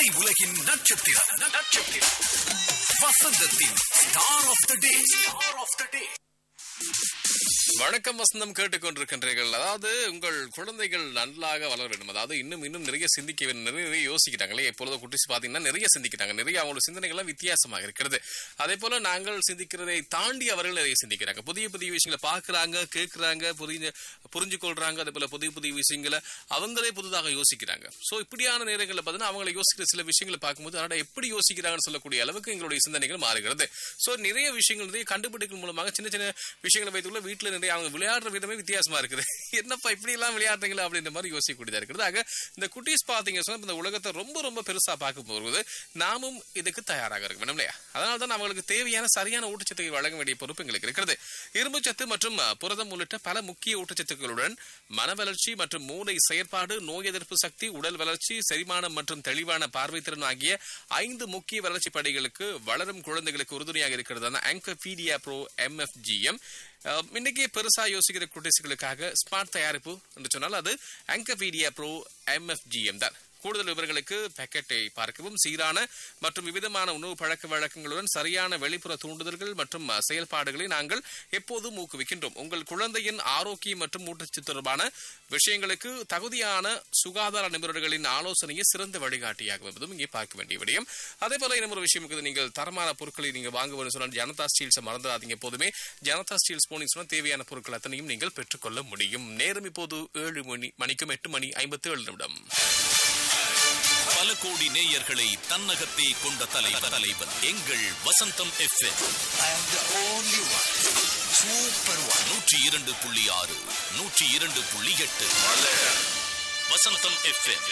திரை உலகின் நட்சத்திரம் நட்சத்திரம் வசந்தத்தின் star of the day star of the day வணக்கம் வசந்தம் கேட்டுக்கொண்டிருக்கின்றீர்கள் அதாவது உங்கள் குழந்தைகள் நன்றாக வளர வேண்டும் அதாவது இன்னும் இன்னும் நிறைய சிந்திக்க வேண்டும் நிறைய நிறைய யோசிக்கிறாங்களே எப்பொழுது குட்டிஸ் பாத்தீங்கன்னா நிறைய சிந்திக்கிறாங்க நிறைய அவங்களோட சிந்தனைகள்லாம் வித்தியாசமாக இருக்கிறது அதே போல நாங்கள் சிந்திக்கிறதை தாண்டி அவர்கள் நிறைய சிந்திக்கிறாங்க புதிய புதிய விஷயங்களை பார்க்கறாங்க கேட்கறாங்க புரிஞ்ச புரிஞ்சு கொள்றாங்க அதே போல புதிய புதிய விஷயங்களை அவங்களே புதுதாக யோசிக்கிறாங்க சோ இப்படியான நேரங்களில் பார்த்தீங்கன்னா அவங்களை யோசிக்கிற சில விஷயங்களை பார்க்கும்போது அதோட எப்படி யோசிக்கிறாங்கன்னு சொல்லக்கூடிய அளவுக்கு எங்களுடைய சிந்தனைகள் மாறுகிறது சோ நிறைய விஷயங்கள் நிறைய கண்டுபிடிக்கும் மூலமாக சின்ன சின்ன விஷயங்களை வைத்துள்ள வீட்டுல நிறைய அவங்க விளையாடுற விதமே வித்தியாசமா இருக்குது என்னப்பா இப்படி எல்லாம் விளையாடுறீங்களா அப்படின்ற மாதிரி யோசிக்கக்கூடியதா இருக்கிறது ஆக இந்த குட்டீஸ் பாத்தீங்க சொன்னா இந்த உலகத்தை ரொம்ப ரொம்ப பெருசா பார்க்க போகுது நாமும் இதுக்கு தயாராக இருக்க வேண்டும் இல்லையா அதனால தான் அவங்களுக்கு தேவையான சரியான ஊட்டச்சத்தை வழங்க வேண்டிய பொறுப்பு எங்களுக்கு இருக்கிறது இரும்புச்சத்து மற்றும் அஹ், புரதம் உள்ளிட்ட பல முக்கிய ஊட்டச்சத்துக்களுடன் மன வளர்ச்சி மற்றும் மூளை செயற்பாடு நோய் எதிர்ப்பு சக்தி உடல் வளர்ச்சி செரிமானம் மற்றும் தெளிவான பார்வைத்திறன் ஆகிய ஐந்து முக்கிய வளர்ச்சி படைகளுக்கு வளரும் குழந்தைகளுக்கு உறுதுணையாக இருக்கிறது ஆங்கபீடியா ப்ரோ எம்எஃப்ஜிஎம் இன்னைக்கு பெருசா யோசிக்கிற குட்டீஸ்களுக்காக ஸ்மார்ட் தயாரிப்பு என்று சொன்னால் அது ஆங்கபீடியா ப்ரோ எம்எஃப்ஜிஎம் தான் கூடுதல் விவரங்களுக்கு பேக்கெட்டை பார்க்கவும் சீரான மற்றும் விவிதமான உணவு பழக்க வழக்கங்களுடன் சரியான வெளிப்புற தூண்டுதல்கள் மற்றும் அஹ், செயல்பாடுகளை நாங்கள் எப்போதும் ஊக்குவிக்கின்றோம் உங்கள் குழந்தையின் ஆரோக்கியம் மற்றும் ஊட்டச்சத்து தொடர்பான விஷயங்களுக்கு தகுதியான சுகாதார நிபுணர்களின் ஆலோசனையை சிறந்த வழிகாட்டியாக என்பதும் இங்கே பார்க்க வேண்டிய விடயம் அதே போல இன்னும் ஒரு விஷயம் இருக்குது நீங்கள் தரமான பொருட்களை நீங்க வாங்க வேண்டும் சொன்னால் ஜனதா ஸ்டீல்ஸ் மறந்துடாதீங்க எப்போதுமே ஜனதா ஸ்டீல்ஸ் போனீங்க சொன்னால் தேவையான பொருட்கள் அத்தனையும் நீங்கள் பெற்றுக்கொள்ள முடியும் நேரம் இப்போது ஏழு மணி மணிக்கும் எட்டு மணி ஐம்பத்தி ஏழு நிமிடம் பல கோடி நேயர்களை தன்னகத்தே கொண்ட தலைவர் தலைவர் எங்கள் வசந்தம் எஃப்எம் சூப்பர் ஒன் நூற்றி இரண்டு புள்ளி ஆறு நூற்றி இரண்டு புள்ளி எட்டு வசந்தம் எஃப்எம்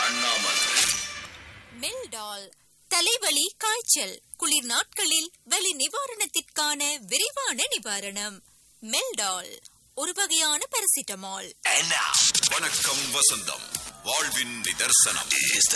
மெல்டால் தலைவலி காய்ச்சல் குளிர் நாட்களில் வலி நிவாரணத்திற்கான விரைவான நிவாரணம் மெல்டால் ஒரு வகையான பாராசிட்டமால் வணக்கம் வசந்தம் வாழ்வின் நிதர்சனம்